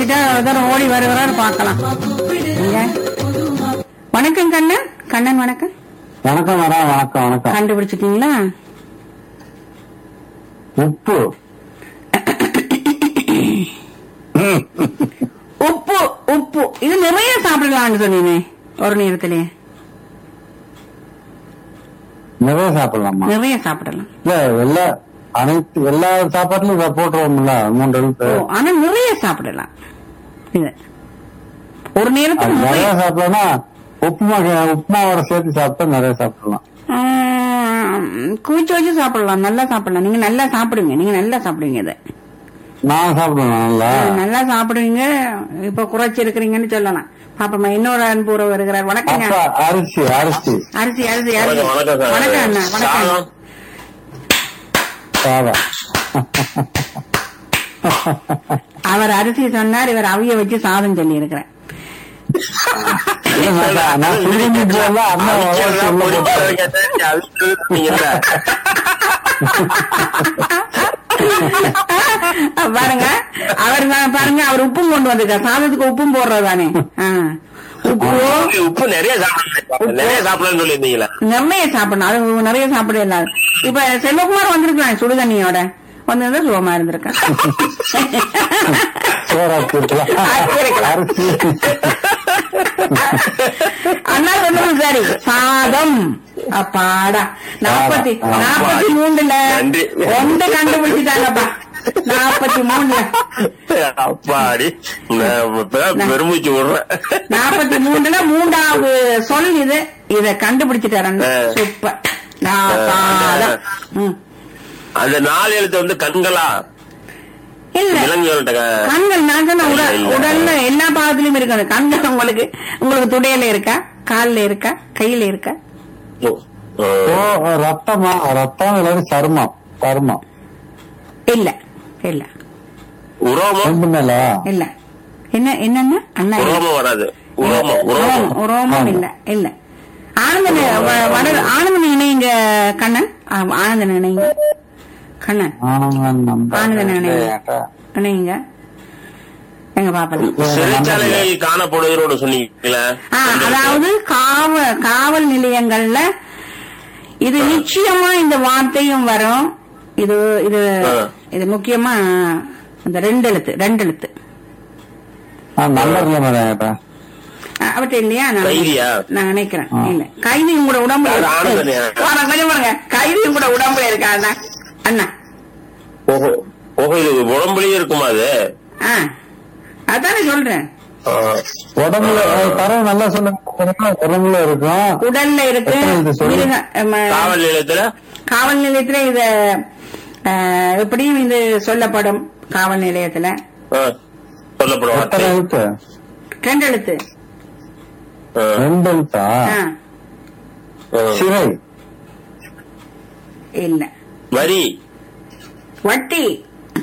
வச்சுட்டா ஒருத்தர் ஓடி வருகிறாரு பார்க்கலாம் இங்க. வணக்கம் கண்ணன் கண்ணன் வணக்கம் வணக்கம் மேடம் வணக்கம் வணக்கம் கண்டுபிடிச்சிட்டீங்களா உப்பு உப்பு உப்பு இது நிறைய சாப்பிடலாம்னு சொன்னீங்க ஒரு நேரத்திலே நிறைய சாப்பிடலாமா நிறைய சாப்பிடலாம் இல்ல எல்லா அனைத்து எல்லா சாப்பாட்டுலயும் இதை போட்டுருவோம்ல மூன்று ஓ எழுத்து ஆனா நிறைய சாப்பிடலாம் இது ஒரு அது நேரத்துக்கு நிறைய நிறைய சாப்பிடலாம் உப்புமா உப்புமாவோட சேர்த்து சாப்பிட்டா நிறைய சாப்பிடலாம் குவிச்சு வச்சு சாப்பிடலாம் நல்லா சாப்பிடலாம் நீங்க நல்லா சாப்பிடுங்க நீங்க நல்லா சாப்பிடுவீங்க இதை நான் சாப்பிடுவேன் நல்லா நல்லா சாப்பிடுவீங்க இப்ப குறைச்சி இருக்கிறீங்கன்னு சொல்லலாம் பாப்பமா இன்னொரு அன்புறவு இருக்கிறார் வணக்கங்க அப்பா அரிசி அரிசி அரிசி அரிசி அரிசி வணக்கம் வணக்கம் சார் வணக்கம் அண்ணா வணக்கம் சாதம் சாதம் அவர் அரிசி சொன்னார் இவர் அவிய வச்சு சாதம் சொல்லி இருக்கிறேன் இல்ல, நான் நான் சுடுதண்ணி போல அம்மா அவிச்சதெல்லாம் உள்ள பொடி போட்டு- போடுறீங்க சார். நீங்க அவிச்சது சொன்னீங்கல்ல. பாருங்க அவர் தான் பாருங்க அவர் உப்பும் கொண்டு வந்திருக்கார் சாதத்துக்கு உப்பும் போடுறதானே உப்பு உப்பு உப்பு நிறைய சாப்பிடணும் நிறைய சாப்பிடணும்னு சொல்லியிருந்தீங்களா நிறைய சாப்பிடணும் அது நிறைய சாப்பிட இல்லாது இப்ப செல்வகுமார் வந்திருக்கான் சுடுதண்ணியோட வந்திருந்தா சுகமா இருந்திருக்கான் சோறாக்கி இருக்கலாம். ஆக்கி இருக்கலாம். அரிசி அண்ணா சொன்னது சரி சாதம் அப்பாடா நாற்பத்தி ஆமா. நாற்பத்தி மூணுல நன்றி. ஒன்று கண்டுபிடிச்சிட்டாங்கப்பா நாற்பத்தி மூணுல அப்பாடி நான் இப்பதான் பெருமூச்சு விடுறேன் நாற்பத்தி மூணுல மூன்றாவது சொல் இது இத கண்டுபிடிச்சிட்டாரு அண்ணா. ஆ. சூப்பர் நான் சாதம் ம். அந்த நாலு எழுத்து வந்து கண்களா இல்ல விலங்குகள்கிட்ட க- கண்கள் நான் சொன்ன உடல் இல்ல. உடல்ல எல்லா பாகத்திலயும் இருக்கு அந்த கண்கள் உங்களுக்கு உங்களுக்கு துடையில இருக்கா கால்ல இருக்கா கையில இருக்கா ஓ, ஓ. ஓ ரத்தமா ரத்தம் இல்லாட்டி சருமம் சருமம் இல்ல இல்ல உரோமம் ரெண்டு மேல இல்ல என்ன என்னன்னா அண்ணா இல்ல. உரோமம் வராது உரோமம் உரோமம் உரோமம் உரோமம் இல்ல இல்ல ஆனந்தன் வ- வட ஆனந்தன் இணைங்க கண்ணன் ஆ, ஆனந்தன் இணைங்க கண்ணன் ஆனந்தன் நம்பர் ஆனந்தன் இணைங்க இணைங்க எங்க பாப்பலாம் சிறைச்சாலைகளில் காணப்படுவதோடு சொன்னீங்களா ஆ, அதாவது காவ காவல் நிலையங்கள்ல இது நிச்சயமா இந்த வார்த்தையும் வரும் இது இது ஆ. இது முக்கியமா இந்த ரெண்டு எழுத்து ரெண்டு எழுத்து நம்பர் இல்ல மேடம் கேட்டேன் அ, அவர்ட்ட இல்லையா நான் கைதியா? நான் நினைக்கிறேன் ஆ. இல்ல கைதி உங்களோட உடம்புல அது இருக்கு. ஆனந்தனியா? வாங்க, கொஞ்சம் பாருங்க கைதி உங்களோட உடம்புல இருக்கா அண்ணா அண்ணா ஓஹோ ஓஹோ இது உடம்புலயே இருக்குமா அது ஆ அதானே சொல்றேன் ஆ. உடம்புல அஹ், தரவு நல்லா சொல்லுங்க உடம்புல இருக்கும் உடல்ல இருக்கு எத்தனை எழுத்து சொல்லு? மிருக ம- காவல் நிலையத்துல காவல் நிலையத்துல இத ஆ, எப்படியும் இது சொல்லப்படும் காவல் நிலையத்துல ஆ, சொல்லப்படும் எத்தனை வார்த்தை. எழுத்து ரெண்டு எழுத்து ஆ, ரெண்டு எழுத்தா ஆ, ஆ. சிறை இல்ல வரி வட்டி